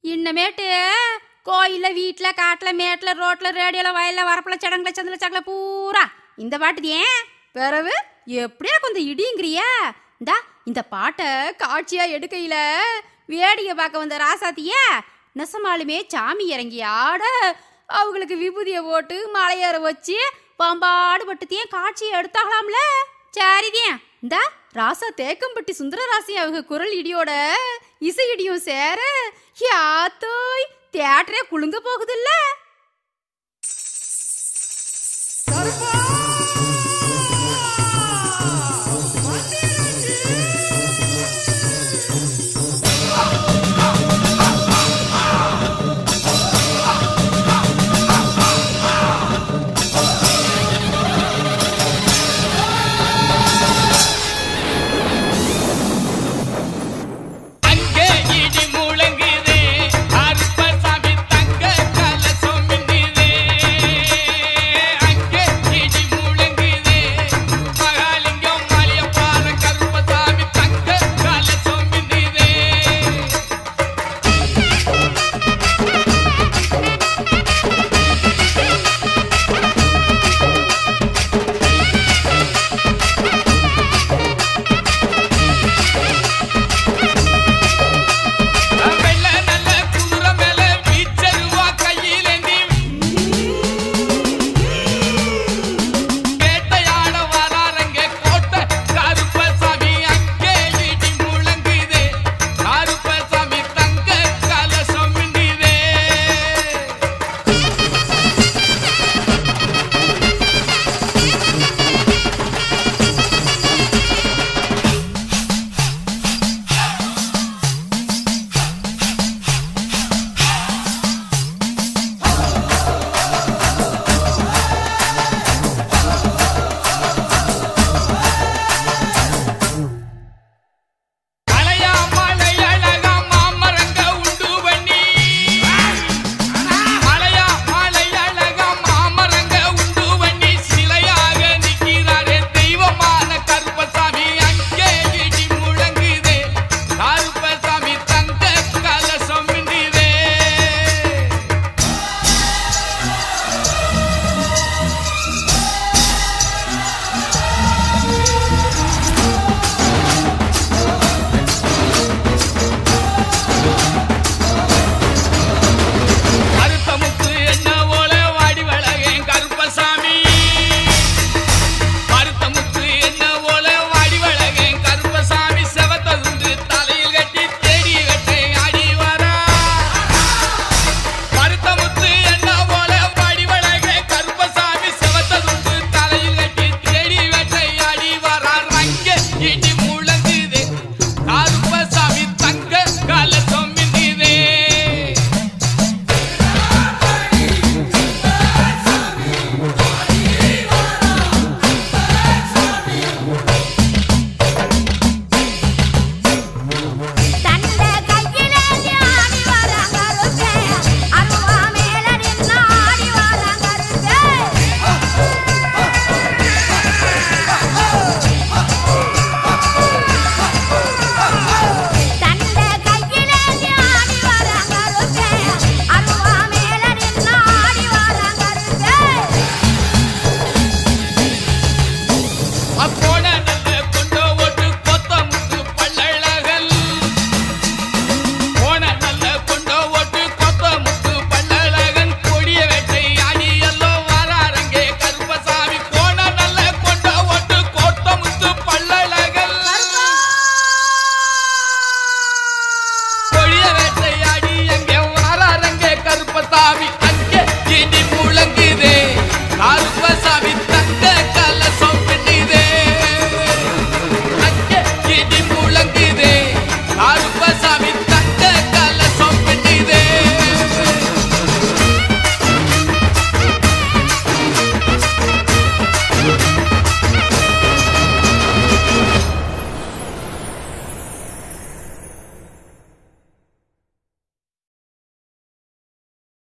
இன்னமேட்டு கோயில்ல வீட்டில் காட்டில் மேட்டில் ரோட்டில் ரேடியோவில் வயலில் வரப்பில் சடங்குல சந்தில சகல பூரா இந்த பாட்டு ஏன் பிறகு எப்படியா கொஞ்சம் இடிங்கிறியா இந்தா இந்த பாட்டை காட்சியா எடுக்கையில வேடிக்கை பார்க்க வந்த ராசாத்திய நெசமாலுமே சாமி இறங்கி ஆட அவங்களுக்கு விபூதியை போட்டு மலையேற வச்சு பம்பாடு பட்டுத்தையும் காட்சியை எடுத்தாகலாம்ல சரிதான் இந்தா ராசா தேக்கம்பட்டி சுந்தரராசி அவங்க குரல் இடியோட இசை இடியும் சேர யாத்தோய் தேட்டரே குலுங்க போகுதுல்ல